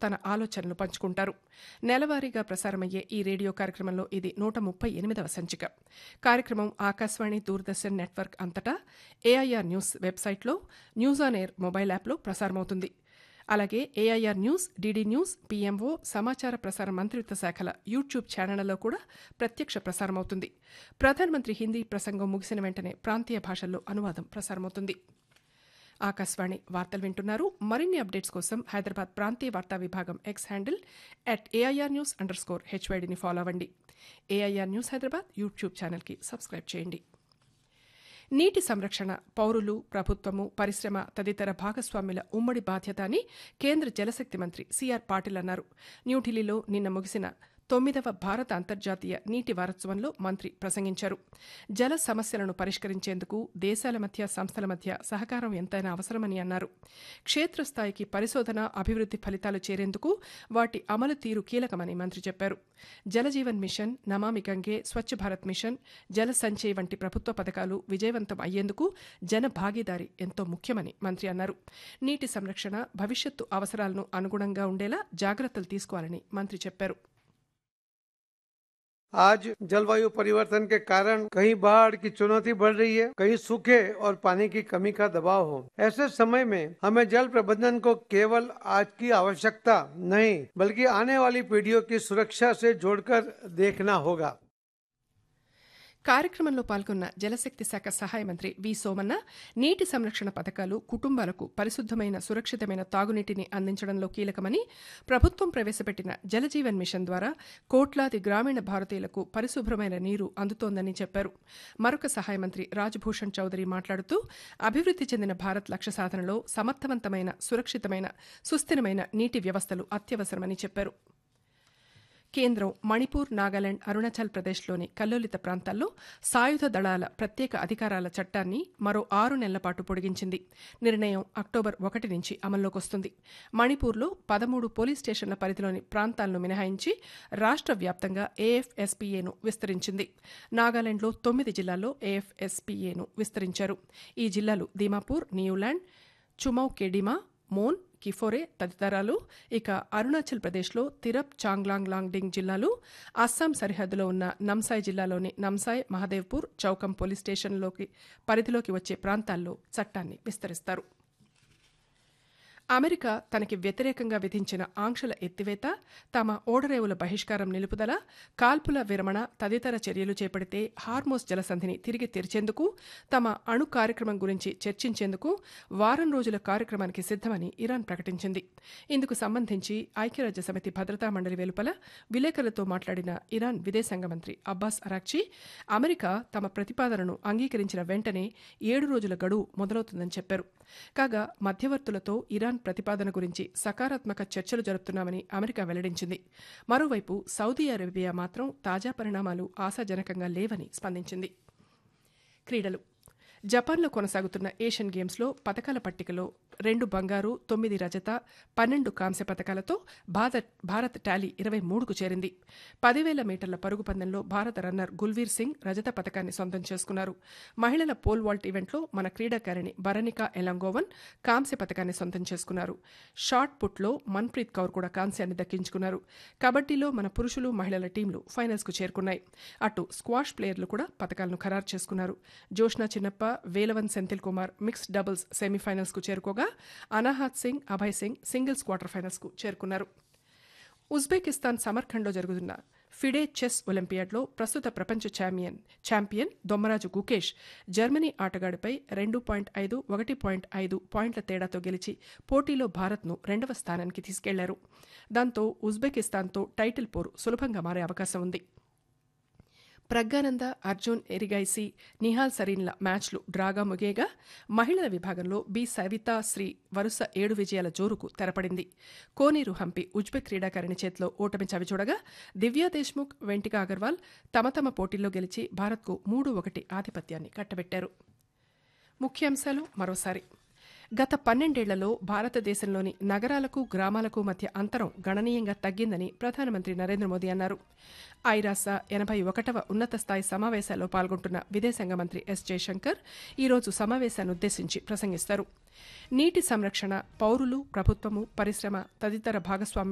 తన ఆలోచనలు పంచుకుంటారు నెలవారీగా ప్రసారమయ్యే ఈ రేడియో కార్యక్రమంలో ఇది నూట ముప్పై ఎనిమిదవ సంచిక కార్యక్రమం ఆకాశవాణి దూరదర్శన్ నెట్వర్క్ అంతటా ఏఐఆర్ న్యూస్ వెబ్సైట్లో న్యూస్ ఆన్ ఎయిర్ మొబైల్ యాప్లో ప్రసారమవుతుంది అలాగే AIR news DD news PMO సమాచార ప్రసార మంత్రిత్వ శాఖల యూట్యూబ్ ఛానళ్లలో కూడా ప్రత్యక్ష ప్రసారమవుతుంది ప్రధానమంత్రి హిందీ ప్రసంగం ముగిసిన వెంటనే ప్రాంతీయ భాషల్లో అనువాదం ప్రసారమవుతుంది ఆకాశవాణి వార్తలు వింటున్నారు మరిన్ని అప్డేట్స్ కోసం హైదరాబాద్ ప్రాంతీయ వార్తా విభాగం X handle at AIR news under score హెచ్వైడిని ఫాలో అవ్వండి ఏఐఆర్ న్యూస్ హైదరాబాద్ యూట్యూబ్ ఛానల్కి సబ్స్క్రైబ్ చేయండి నీటి సంరక్షణ పౌరులు ప్రభుత్వము పరిశ్రమ తదితర భాగస్వామ్యుల ఉమ్మడి బాధ్యత అని కేంద్ర జలశక్తి మంత్రి సిఆర్ పాటిల్ అన్నారు న్యూఢిల్లీలో నిన్న ముగిసిన తొమ్మిదవ భారత అంతర్జాతీయ నీటి వారోత్సవంలో మంత్రి ప్రసంగించారు జల సమస్యలను పరిష్కరించేందుకు దేశాల మధ్య సంస్థల మధ్య సహకారం ఎంతైనా అవసరమని అన్నారు క్షేత్రస్థాయికి పరిశోధన అభివృద్ది ఫలితాలు చేరేందుకు వాటి అమలు తీరు కీలకమని మంత్రి చెప్పారు జలజీవన్ మిషన్ నమామి గంగే స్వచ్ఛ భారత్ మిషన్ జల సంచయ్ వంటి ప్రభుత్వ పథకాలు విజయవంతం అయ్యేందుకు జన భాగీదారి ఎంతో ముఖ్యమని మంత్రి అన్నారు నీటి సంరక్షణ భవిష్యత్తు అవసరాలను అనుగుణంగా ఉండేలా జాగ్రత్తలు తీసుకోవాలని మంత్రి చెప్పారు आज जलवायु परिवर्तन के कारण कहीं बाढ़ की चुनौती बढ़ रही है कहीं सूखे और पानी की कमी का दबाव हो ऐसे समय में हमें जल प्रबंधन को केवल आज की आवश्यकता नहीं बल्कि आने वाली पीढ़ियों की सुरक्षा से जोड़कर देखना होगा కార్యక్రమంలో పాల్గొన్న జలశక్తి శాఖ సహాయ మంత్రి వి సోమన్న నీటి సంరక్షణ పథకాలు కుటుంబాలకు పరిశుద్దమైన సురక్షితమైన తాగునీటిని అందించడంలో కీలకమని ప్రభుత్వం ప్రవేశపెట్టిన జలజీవన్ మిషన్ ద్వారా కోట్లాది గ్రామీణ భారతీయులకు పరిశుభ్రమైన నీరు అందుతోందని చెప్పారు మరొక సహాయ మంత్రి రాజ్భూషణ్ చౌదరి మాట్లాడుతూ అభివృద్ది చెందిన భారత్ లక్ష్య సాధనలో సమర్థవంతమైన సురక్షితమైన సుస్థిరమైన నీటి వ్యవస్థలు అత్యవసరమని చెప్పారు కేంద్రం మణిపూర్ నాగాలాండ్ అరుణాచల్ ప్రదేశ్లోని కల్లోలిత ప్రాంతాల్లో సాయుధ దళాల ప్రత్యేక అధికారాల చట్టాన్ని మరో ఆరు నెలల పాటు పొడిగించింది నిర్ణయం అక్టోబర్ ఒకటి నుంచి అమల్లోకి వస్తుంది మణిపూర్లో పదమూడు పోలీస్ స్టేషన్ల పరిధిలోని ప్రాంతాలను మినహాయించి రాష్ట్ర వ్యాప్తంగా ఏఎఫ్ఎస్పీఏను విస్తరించింది నాగాలాండ్లో తొమ్మిది జిల్లాల్లో ఏఎఫ్ఎస్పీఏను విస్తరించారు ఈ జిల్లాలు దీమాపూర్ న్యూలాండ్ చుమౌ కెడిమా మోన్ కిఫోరే తదితరాలు ఇక అరుణాచల్ ప్రదేశ్లో తిరప్ చాంగ్లాంగ్ లాంగ్డింగ్ జిల్లాలు అస్సాం సరిహద్దులో ఉన్న నమ్సాయ్ జిల్లాలోని నమ్సాయ్ మహదేవ్పూర్ చౌకం పోలీస్ స్టేషన్లోకి పరిధిలోకి వచ్చే ప్రాంతాల్లో చట్టాన్ని విస్తరిస్తారు అమెరికా తనకి వ్యతిరేకంగా విధించిన ఆంక్షల ఎత్తివేత తమ ఓడరేవుల బహిష్కారం నిలుపుదల కాల్పుల విరమణ తదితర చర్యలు చేపడితే హార్మోస్ జలసంధిని తిరిగి తెరిచేందుకు తమ అణు కార్యక్రమం గురించి చర్చించేందుకు వారం రోజుల కార్యక్రమానికి సిద్దమని ఇరాన్ ప్రకటించింది ఇందుకు సంబంధించి ఐక్యరాజ్య సమితి భద్రతా మండలి వెలుపల విలేకరులతో మాట్లాడిన ఇరాన్ విదేశాంగ మంత్రి అబ్బాస్ అరాక్చి అమెరికా తమ ప్రతిపాదనను అంగీకరించిన వెంటనే ఏడు రోజుల గడువు మొదలవుతుందని చెప్పారు కాగా మధ్యవర్తులతో ఇరాన్ ప్రతిపాదన గురించి సకారాత్మక చర్చలు జరుపుతున్నామని అమెరికా వెల్లడించింది మరోవైపు సౌదీ అరేబియా మాత్రం తాజా పరిణామాలు ఆశాజనకంగా లేవని స్పందించింది క్రీడలు జపాన్లో కొనసాగుతున్న ఏషియన్ గేమ్స్లో పథకాల పట్టికలో రెండు బంగారు తొమ్మిది రజత పన్నెండు కాంస్య పథకాలతో భారత్ భారత్ టాలీ ఇరవై మూడుకు చేరింది పదివేల మీటర్ల పరుగు పందెంలో భారత రన్నర్ గుల్వీర్ సింగ్ రజత పథకాన్ని సొంతం చేసుకున్నారు మహిళల పోల్ వాల్ట్ ఈవెంట్లో మన క్రీడాకారిణి బరనికా ఎలంగోవన్ కాంస్య పథకాన్ని సొంతం చేసుకున్నారు షార్ట్ పుట్లో మన్ప్రీత్ కౌర్ కూడా కాంస్యాన్ని దక్కించుకున్నారు కబడ్డీలో మన పురుషులు మహిళల టీంలు ఫైనల్స్కు చేరుకున్నాయి అటు స్క్వాష్ ప్లేయర్లు కూడా పథకాలను ఖరారు చేసుకున్నారు జోష్నా చిన్నప్ప వేలవన్ సెంథిల్ కుమార్ మిక్స్డ్ డబుల్స్ సెమీఫైనల్స్కు చేరుకోగా అనాహత్ సింగ్ అభయ్ సింగ్ సింగిల్స్ క్వార్టర్ ఫైనల్స్కు చేరుకున్నారు ఉజ్బెకిస్తాన్ సమర్ఖండ్లో జరుగుతున్న ఫిడే చెస్ ఒలింపియాడ్లో ప్రస్తుత ప్రపంచ champion champion Dommaraju Gukesh Germany ఆటగాడిపై రెండు పాయింట్ ఐదు ఒకటి పాయింట్ ఐదు పాయింట్ల తేడాతో గెలిచి పోటీలో భారత్ను రెండవ స్థానానికి తీసుకెళ్లారు దాంతో ఉజ్బెకిస్తాన్తో టైటిల్ పోరు సులభంగా మారే అవకాశం ఉంది ప్రజ్ఞానంద అర్జున్ ఎరిగైసి నిహాల్ సరీన్ల మ్యాచ్లు డ్రాగా ముగేగా మహిళల విభాగంలో బి సవితా శ్రీ వరుస ఏడు విజయాల జోరుకు తెరపడింది కోనేరు హంపి ఉజ్బెక్ క్రీడాకారిణి చేతిలో ఓటమి చవిచూడగా దివ్యా దేశ్ముఖ్ వెంటిక అగర్వాల్ తమ తమ పోటీల్లో గెలిచి భారత్కు మూడు ఒకటి ఆధిపత్యాన్ని కట్టబెట్టారు ముఖ్యాంశాలు మరోసారి గత పన్నెండేళ్లలో భారతదేశంలోని నగరాలకు గ్రామాలకు మధ్య అంతరం గణనీయంగా తగ్గిందని ప్రధానమంత్రి నరేంద్ర మోదీ అన్నారు ఐరాస ఎనభై ఒకటవ ఉన్నత స్థాయి సమావేశాల్లో పాల్గొంటున్న విదేశాంగ మంత్రి ఎస్ జయశంకర్ ఈరోజు సమావేశాన్ని ఉద్దేశించి ప్రసంగిస్తారు నీటి సంరక్షణ పౌరులు ప్రభుత్వము పరిశ్రమ తదితర భాగస్వామ్య